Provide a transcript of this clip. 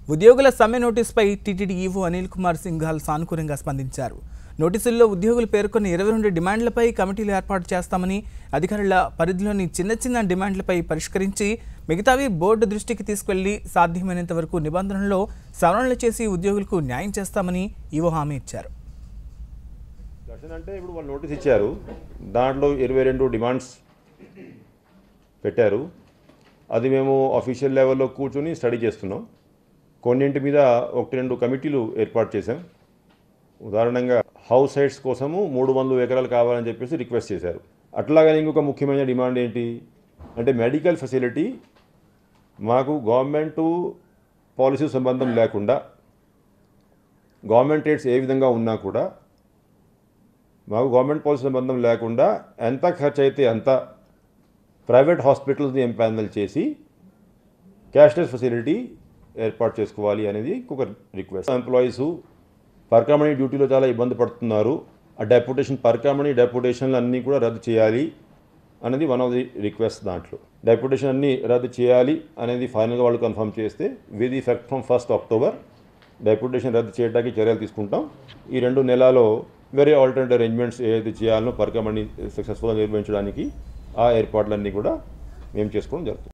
ఉద్యోగుల సమ్మె నోటీసుపై టీటీడీ ఈవో అనిల్ కుమార్ సింఘాల్ సానుకూలంగా స్పందించారు నోటీసుల్లో ఉద్యోగులు పేర్కొన్న ఇరవై రెండు డిమాండ్లపై కమిటీలు ఏర్పాటు చేస్తామని అధికారుల పరిధిలోని చిన్న చిన్న డిమాండ్లపై పరిష్కరించి మిగతావి బోర్డు దృష్టికి తీసుకెళ్లి సాధ్యమైనంత వరకు నిబంధనల్లో సవరణలు చేసి ఉద్యోగులకు న్యాయం చేస్తామని ఈవో హామీ ఇచ్చారు ఘర్షణ అంటే ఇప్పుడు వాళ్ళు నోటీస్ ఇచ్చారు దాంట్లో ఇరవై రెండు డిమాండ్స్ పెట్టారు అది మేము అఫీషియల్ లెవెల్లో కూర్చొని స్టడీ చేస్తున్నాం కొన్నింటి మీద ఒకటి రెండు కమిటీలు ఏర్పాటు చేశాం ఉదాహరణంగా హౌస్ సైట్స్ కోసము మూడు వందల ఎకరాలు కావాలని చెప్పేసి రిక్వెస్ట్ చేశారు అట్లాగని ఇంకొక ముఖ్యమైన డిమాండ్ ఏంటి అంటే మెడికల్ ఫెసిలిటీ మాకు గవర్నమెంట్ పాలసీ సంబంధం లేకుండా గవర్నమెంట్ రేట్స్ ఏ విధంగా ఉన్నా కూడా మాకు గవర్నమెంట్ పాలసీ సంబంధం లేకుండా ఎంత ఖర్చు అయితే అంత ప్రైవేట్ హాస్పిటల్స్ని ఎంపానల్ చేసి క్యాష్లెస్ ఫెసిలిటీ ఏర్పాటు చేసుకోవాలి అనేది ఇంకొక రిక్వెస్ట్ ఎంప్లాయీస్ పర్కామణి డ్యూటీలో చాలా ఇబ్బంది పడుతున్నారు ఆ డెప్యుటేషన్ పర్కామణి డెప్యుటేషన్లు అన్నీ కూడా రద్దు చేయాలి అనేది వన్ ఆఫ్ ది రిక్వెస్ట్ దాంట్లో డెప్యుటేషన్ అన్నీ రద్దు చేయాలి అనేది ఫైనల్గా వాళ్ళు కన్ఫర్మ్ చేస్తే with effect from first October deputation రద్దు చేయడానికి చర్యలు తీసుకుంటాం ఈ రెండు నెలలో వేరే ఆల్టర్నేట్ అరేంజ్మెంట్స్ ఏదైతే చేయాలనో పర్కమణి సక్సెస్ఫుల్గా నిర్వహించడానికి ఆ ఏర్పాట్లన్నీ కూడా మేము చేసుకోవడం జరుగుతుంది